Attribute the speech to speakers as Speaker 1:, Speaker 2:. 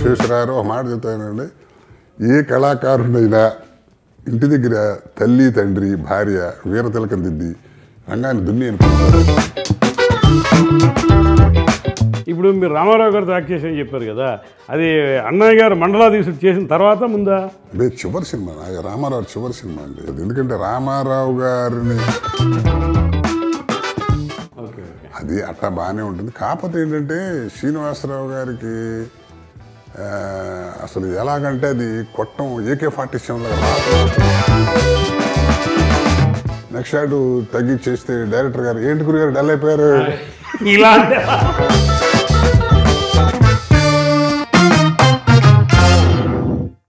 Speaker 1: విశ్వేశ్వరారు ఒక మాట చెప్తానండి ఏ కళాకారుడైనా ఇంటి దగ్గర తల్లి తండ్రి భార్య వీరతిలకం దిద్ది రంగాన్ని దున్ని అనుకుంటారు
Speaker 2: ఇప్పుడు మీరు రామారావు గారితో యాక్ట్ చేసి చెప్పారు కదా అది అన్నయ్య గారు మండలాధీశుడు చేసిన తర్వాత ముందా
Speaker 1: అదే చివరి సినిమా నా రామారావు చివరి సినిమా అండి అది ఎందుకంటే రామారావు గారిని
Speaker 2: ఓకే ఓకే
Speaker 1: అది అట్టా బాగానే ఉంటుంది కాకపోతే ఏంటంటే శ్రీనివాసరావు గారికి ఆ, అసలు ఎలాగంటే అది కొట్టం ఏకే ఫార్టీ సెవెన్లో నెక్స్ట్ షాట్ తగ్గించేస్తే డైరెక్టర్ గారు ఏంటి గురుగారు డల్ అయిపోయారు
Speaker 2: ఇలా అంటే